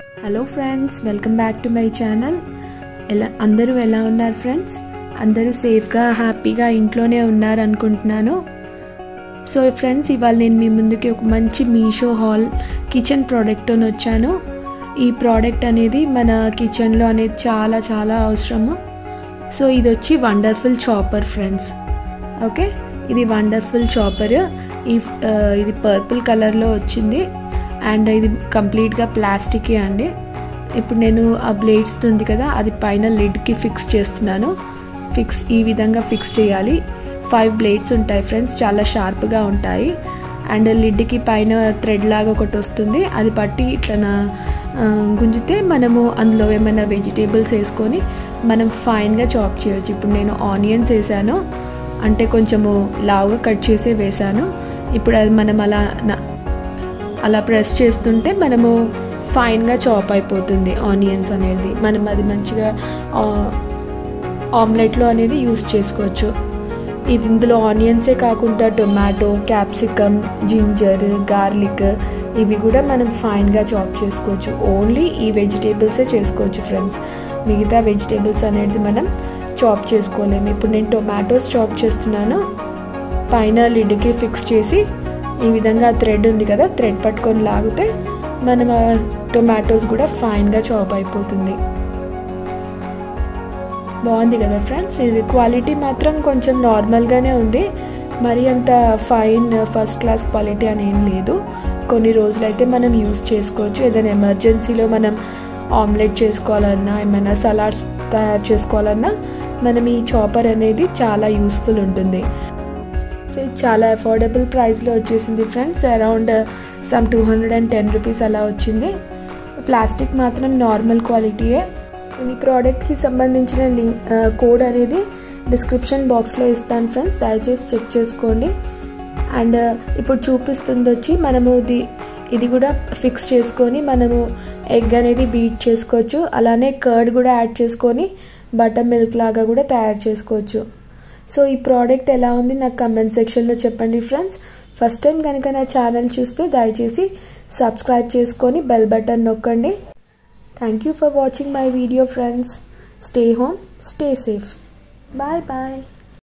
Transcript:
hello friends welcome back to my channel ఎలా అందరూ ఎలా ఉన్నారు ఫ్రెండ్స్ అందరూ సేఫ్గా హ్యాపీగా ఇంట్లోనే ఉన్నారు అనుకుంటున్నాను సో ఫ్రెండ్స్ ఇవాళ నేను మీ ముందుకి ఒక మంచి మీషో హాల్ కిచెన్ ప్రోడక్ట్తో వచ్చాను ఈ ప్రోడక్ట్ అనేది మన కిచెన్లో అనేది చాలా చాలా అవసరము సో ఇది వచ్చి వండర్ఫుల్ చాపర్ ఫ్రెండ్స్ ఓకే ఇది వండర్ఫుల్ చాపర్ ఈ ఇది పర్పుల్ కలర్లో వచ్చింది అండ్ ఇది కంప్లీట్గా ప్లాస్టికే అండి ఇప్పుడు నేను ఆ బ్లేడ్స్ ఉంది కదా అది పైన లిడ్కి ఫిక్స్ చేస్తున్నాను ఫిక్స్ ఈ విధంగా ఫిక్స్ చేయాలి ఫైవ్ బ్లేడ్స్ ఉంటాయి ఫ్రెండ్స్ చాలా షార్ప్గా ఉంటాయి అండ్ లిడ్కి పైన థ్రెడ్ లాగా ఒకటి వస్తుంది అది పట్టి ఇట్లా గుంజితే మనము అందులో ఏమైనా వెజిటేబుల్స్ వేసుకొని మనం ఫైన్గా చాప్ చేయొచ్చు ఇప్పుడు నేను ఆనియన్స్ వేసాను అంటే కొంచెము లావుగా కట్ చేసే వేసాను ఇప్పుడు అది మనం అలా అలా ప్రెస్ చేస్తుంటే మనము ఫైన్గా చాప్ అయిపోతుంది ఆనియన్స్ అనేది మనం అది మంచిగా ఆమ్లెట్లో అనేది యూస్ చేసుకోవచ్చు ఇది ఇందులో ఆనియన్సే కాకుండా టొమాటో క్యాప్సికమ్ జింజర్ గార్లిక్ ఇవి కూడా మనం ఫైన్గా చాప్ చేసుకోవచ్చు ఓన్లీ ఈ వెజిటేబుల్సే చేసుకోవచ్చు ఫ్రెండ్స్ మిగతా వెజిటేబుల్స్ అనేది మనం చాప్ చేసుకోలేము ఇప్పుడు నేను టొమాటోస్ చాప్ చేస్తున్నాను పైన లిడ్కి ఫిక్స్ చేసి ఈ విధంగా థ్రెడ్ ఉంది కదా థ్రెడ్ పట్టుకొని లాగితే మనం టొమాటోస్ కూడా ఫైన్గా చాప్ అయిపోతుంది బాగుంది కదా ఫ్రెండ్స్ ఇది క్వాలిటీ మాత్రం కొంచెం నార్మల్గానే ఉంది మరి అంత ఫైన్ ఫస్ట్ క్లాస్ క్వాలిటీ అని ఏం లేదు కొన్ని రోజులైతే మనం యూస్ చేసుకోవచ్చు ఏదైనా ఎమర్జెన్సీలో మనం ఆమ్లెట్ చేసుకోవాలన్నా ఏమైనా సలాడ్స్ తయారు చేసుకోవాలన్నా మనం ఈ చాపర్ అనేది చాలా యూస్ఫుల్ ఉంటుంది సో ఇది చాలా అఫోర్డబుల్ ప్రైస్లో వచ్చేసింది friends around some two hundred and ten rupees అలా వచ్చింది ప్లాస్టిక్ మాత్రం నార్మల్ క్వాలిటీయే ఈ ప్రోడక్ట్కి సంబంధించిన లింక్ కోడ్ అనేది డిస్క్రిప్షన్ బాక్స్లో ఇస్తాను ఫ్రెండ్స్ దయచేసి చెక్ చేసుకోండి అండ్ ఇప్పుడు చూపిస్తుంది వచ్చి మనము ఇది ఇది కూడా ఫిక్స్ చేసుకొని మనము ఎగ్ అనేది బీట్ చేసుకోవచ్చు అలానే కర్డ్ కూడా యాడ్ చేసుకొని బటర్ మిల్క్ లాగా కూడా తయారు చేసుకోవచ్చు సో ఈ ప్రోడక్ట్ ఎలా ఉంది నాకు కమెంట్ సెక్షన్లో చెప్పండి ఫ్రెండ్స్ ఫస్ట్ టైం కనుక నా ఛానల్ చూస్తే దయచేసి సబ్స్క్రైబ్ చేసుకొని బెల్ బటన్ నొక్కండి thank you for watching my video friends stay home stay safe bye bye